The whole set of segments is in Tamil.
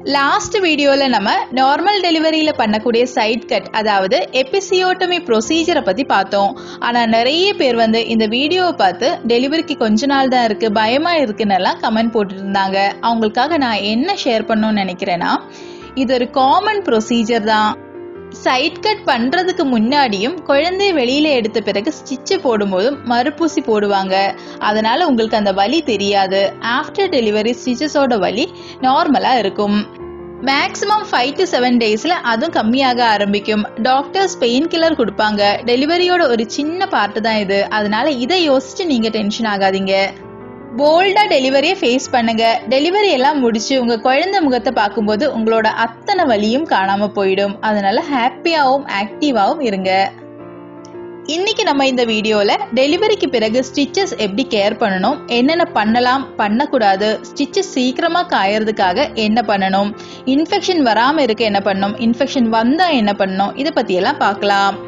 லாஸ்ட் வீடியோவில் நம்ம நார்மல் டெலிவரியில் பண்ணக்கூடிய சைட் கட் அதாவது எபிசியோட்டமி ப்ரொசீஜரை பற்றி பார்த்தோம் ஆனால் நிறைய பேர் வந்து இந்த வீடியோவை பார்த்து டெலிவரிக்கு கொஞ்ச நாள் தான் இருக்குது பயமாக இருக்குன்னு எல்லாம் கமெண்ட் போட்டுட்டு இருந்தாங்க அவங்களுக்காக நான் என்ன ஷேர் பண்ணணும்னு நினைக்கிறேன்னா இது ஒரு காமன் ப்ரொசீஜர் தான் சைட் கட் பண்றதுக்கு முன்னாடியும் குழந்தை வெளியில எடுத்த பிறகு ஸ்டிச்சு போடும்போதும் மறுப்பூசி போடுவாங்க அதனால உங்களுக்கு அந்த வலி தெரியாது ஆஃப்டர் டெலிவரி ஸ்டிச்சஸோட வலி நார்மலா இருக்கும் மேக்ஸிமம் ஃபைவ் டு செவன் டேஸ்ல அதுவும் கம்மியாக ஆரம்பிக்கும் டாக்டர்ஸ் பெயின் கில்லர் கொடுப்பாங்க டெலிவரியோட ஒரு சின்ன பார்ட் தான் இது அதனால இதை யோசிச்சு நீங்க டென்ஷன் ஆகாதீங்க போல்டா டெலிவரியை ஃபேஸ் பண்ணுங்க டெலிவரி எல்லாம் முடிச்சு உங்க குழந்தை முகத்தை பார்க்கும்போது உங்களோட அத்தனை வலியும் காணாம போயிடும் அதனால ஹாப்பியாவும் ஆக்டிவாவும் இருங்க இன்னைக்கு நம்ம இந்த வீடியோல டெலிவரிக்கு பிறகு ஸ்டிச்சஸ் எப்படி கேர் பண்ணணும் என்னென்ன பண்ணலாம் பண்ணக்கூடாது ஸ்டிச்சஸ் சீக்கிரமா காயறதுக்காக என்ன பண்ணணும் இன்ஃபெக்ஷன் வராம இருக்க என்ன பண்ணணும் இன்ஃபெக்ஷன் வந்தா என்ன பண்ணணும் இதை பத்தி எல்லாம் பார்க்கலாம்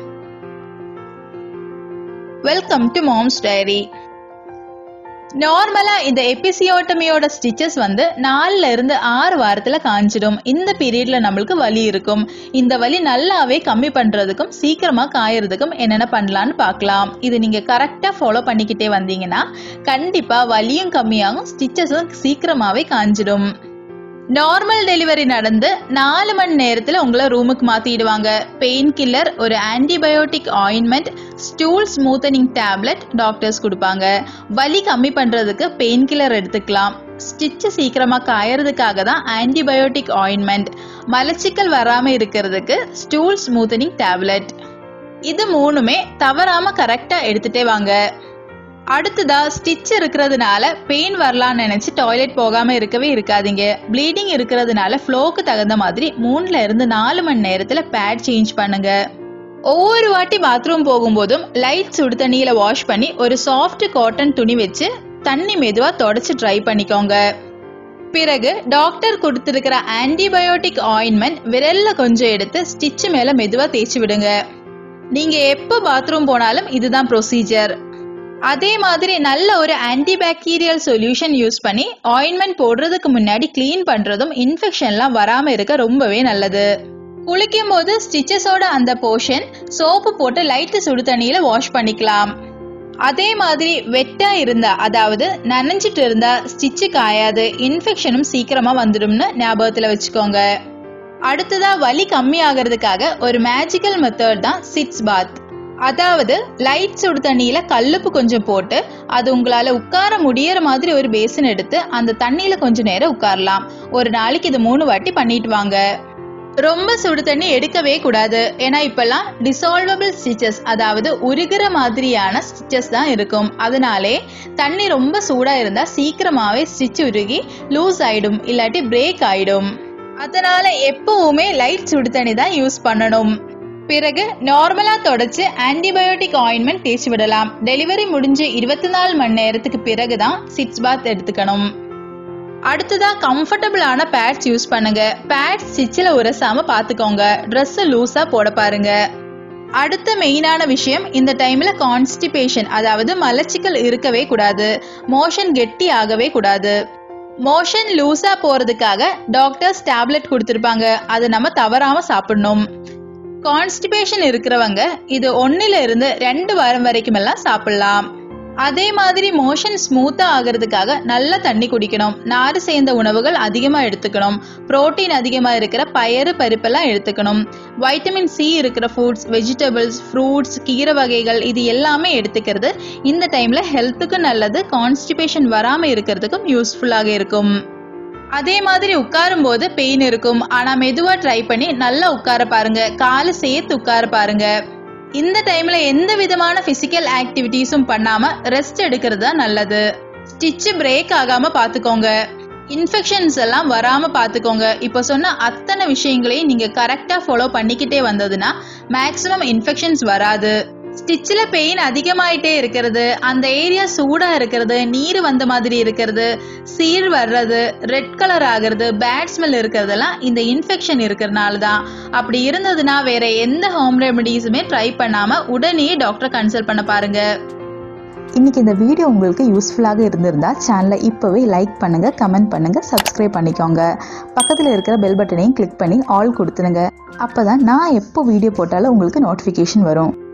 வெல்கம் டு மாம்ஸ் டைரி நார்மலா இந்த எபிசியோட்டமியோட ஸ்டிச்சஸ் வந்து நாலுல இருந்து ஆறு வாரத்துல காஞ்சிடும் இந்த பீரியட்ல நம்மளுக்கு வலி இருக்கும் இந்த வலி நல்லாவே கம்மி பண்றதுக்கும் சீக்கிரமா காயறதுக்கும் என்னென்ன பண்ணலாம்னு பார்க்கலாம் இது நீங்க கரெக்டா ஃபாலோ பண்ணிக்கிட்டே வந்தீங்கன்னா கண்டிப்பா வலியும் கம்மியாகும் ஸ்டிச்சஸும் சீக்கிரமாவே காஞ்சிடும் நார்மல் டெலிவரி நடந்து நாலு மணி நேரத்தில் உங்களை ரூமுக்கு மாற்றிடுவாங்க பெயின் கில்லர் ஒரு antibiotic ointment stool smoothening tablet doctors கொடுப்பாங்க வலி கம்மி பண்ணுறதுக்கு பெயின் கில்லர் எடுத்துக்கலாம் ஸ்டிச்சு சீக்கிரமாக காயறதுக்காக தான் ஆன்டிபயோட்டிக் ஆயின்மெண்ட் மலச்சிக்கல் வராமல் இருக்கிறதுக்கு ஸ்டூல் ஸ்மூத்தனிங் டேப்லெட் இது மூணுமே தவறாமல் கரெக்டாக எடுத்துகிட்டே வாங்க அடுத்ததா ஸ்டிச் இருக்கிறதுனால பெயின் வரலாம்னு நினைச்சு டாய்லெட் போகாம இருக்கவே இருக்காதீங்க ப்ளீடிங் இருக்கிறதுனால ஃப்ளோக்கு தகுந்த மாதிரி மூணுல இருந்து நாலு மணி நேரத்துல பேட் சேஞ்ச் பண்ணுங்க ஒவ்வொரு வாட்டி பாத்ரூம் போகும்போதும் லைட் சுடு தண்ணியில வாஷ் பண்ணி ஒரு சாஃப்ட் காட்டன் துணி வச்சு தண்ணி மெதுவா தொடச்சு ட்ரை பண்ணிக்கோங்க பிறகு டாக்டர் கொடுத்திருக்கிற ஆன்டிபயோட்டிக் ஆயின்மெண்ட் விரல்ல கொஞ்சம் எடுத்து ஸ்டிச் மேல மெதுவா தேய்ச்சி விடுங்க நீங்க எப்போ பாத்ரூம் போனாலும் இதுதான் ப்ரொசீஜர் அதே மாதிரி நல்ல ஒரு ஆன்டிபாக்டீரியல் சொல்யூஷன் யூஸ் பண்ணி ஆயின்மெண்ட் போடுறதுக்கு முன்னாடி க்ளீன் பண்றதும் இன்ஃபெக்ஷன்லாம் வராம இருக்க ரொம்பவே நல்லது குளிக்கும் போது ஸ்டிச்சஸோட அந்த போர்ஷன் சோப்பு போட்டு லைட்டு சுடு தண்ணியில வாஷ் பண்ணிக்கலாம் அதே மாதிரி வெட்டா இருந்தா அதாவது நனைஞ்சிட்டு இருந்தா ஸ்டிச்சு காயாது இன்ஃபெக்ஷனும் சீக்கிரமா வந்துடும்னு ஞாபகத்துல வச்சுக்கோங்க அடுத்ததா வலி கம்மி ஆகிறதுக்காக ஒரு மேஜிக்கல் மெத்தட் தான் சிட்ஸ் பாத் அதாவது லைட் சுடு தண்ணியில கல்லுப்பு கொஞ்சம் போட்டு அது உங்களால உட்கார முடியற மாதிரி ஒரு பேசின் எடுத்து அந்த தண்ணியில கொஞ்ச நேரம் உட்காரலாம் ஒரு நாளைக்கு இது மூணு வாட்டி பண்ணிட்டு வாங்க ரொம்ப சுடு தண்ணி எடுக்கவே கூடாது ஏன்னா இப்பெல்லாம் டிசால்வபிள் ஸ்டிச்சஸ் அதாவது உருகிற மாதிரியான ஸ்டிச்சஸ் தான் இருக்கும் அதனாலே தண்ணி ரொம்ப சூடா இருந்தா சீக்கிரமாவே ஸ்டிச் உருகி லூஸ் ஆயிடும் இல்லாட்டி பிரேக் ஆயிடும் அதனால எப்பவுமே லைட் சுடு தண்ணி தான் யூஸ் பண்ணணும் பிறகு நார்மலா தொடச்சு ஆன்டிபயோட்டிக் ஆயின்மெண்ட் தேய்ச்சி விடலாம் டெலிவரி முடிஞ்சு இருபத்தி நாலு மணி நேரத்துக்கு பிறகுதான் சிட்ஸ் பாத் எடுத்துக்கணும் அடுத்ததா கம்ஃபர்டபுளான பேட்ஸ் யூஸ் பண்ணுங்க பேட்ஸ் ஸ்டிச்சில் உரசாம பாத்துக்கோங்க ட்ரெஸ் லூஸா போட பாருங்க அடுத்த மெயினான விஷயம் இந்த டைம்ல கான்ஸ்டிபேஷன் அதாவது மலச்சிக்கல் இருக்கவே கூடாது மோஷன் கெட்டி ஆகவே கூடாது மோஷன் லூஸா போறதுக்காக டாக்டர்ஸ் டேப்லெட் கொடுத்துருப்பாங்க அதை நம்ம தவறாம சாப்பிடணும் கான்ஸ்டிபேஷன் இருக்கிறவங்க இது ஒன்னுல இருந்து ரெண்டு வாரம் வரைக்கும் எல்லாம் சாப்பிடலாம் அதே மாதிரி மோஷன் ஸ்மூத்தா ஆகிறதுக்காக நல்ல தண்ணி குடிக்கணும் நாறு சேர்ந்த உணவுகள் அதிகமா எடுத்துக்கணும் புரோட்டீன் அதிகமா இருக்கிற பயறு பருப்பெல்லாம் எடுத்துக்கணும் வைட்டமின் சி இருக்கிற ஃபுட்ஸ் வெஜிடபிள்ஸ் ஃப்ரூட்ஸ் கீரை வகைகள் இது எல்லாமே எடுத்துக்கிறது இந்த டைம்ல ஹெல்த்துக்கும் நல்லது கான்ஸ்டிபேஷன் வராம இருக்கிறதுக்கும் யூஸ்ஃபுல்லாக இருக்கும் அதே மாதிரி உட்காரும் போது பெயின் இருக்கும் ஆனா மெதுவா ட்ரை பண்ணி நல்லா உட்கார பாருங்க காலு சேர்த்து உட்கார பாருங்க இந்த டைம்ல எந்த விதமான பிசிக்கல் ஆக்டிவிட்டிஸும் பண்ணாம ரெஸ்ட் எடுக்கிறது தான் நல்லது ஸ்டிச் பிரேக் ஆகாம பாத்துக்கோங்க இன்ஃபெக்ஷன்ஸ் எல்லாம் வராம பாத்துக்கோங்க இப்போ சொன்ன அத்தனை விஷயங்களையும் நீங்க கரெக்டா ஃபாலோ பண்ணிக்கிட்டே வந்ததுன்னா மேக்சிமம் இன்ஃபெக்ஷன்ஸ் வராது ஸ்டிச்சில் பெயின் அதிகமாயிட்டே இருக்கிறது அந்த ஏரியா சூடா இருக்கிறது நீர் வந்த மாதிரி இருக்கிறது சீர் வர்றது ரெட் கலர் ஆகிறது பேட் ஸ்மெல் இருக்கிறதெல்லாம் இந்த இன்ஃபெக்ஷன் இருக்கிறனால தான் அப்படி இருந்ததுன்னா வேற எந்த ஹோம் ரெமெடிஸுமே ட்ரை பண்ணாம உடனே டாக்டரை கன்சல்ட் பண்ண பாருங்க இன்னைக்கு இந்த வீடியோ உங்களுக்கு யூஸ்ஃபுல்லாக இருந்திருந்தா சேனலை இப்போவே லைக் பண்ணுங்கள் கமெண்ட் பண்ணுங்கள் சப்ஸ்கிரைப் பண்ணிக்கோங்க பக்கத்தில் இருக்கிற பெல் பட்டனையும் கிளிக் பண்ணி ஆல் கொடுத்துருங்க அப்போ தான் நான் எப்போ வீடியோ போட்டாலும் உங்களுக்கு நோட்டிஃபிகேஷன் வரும்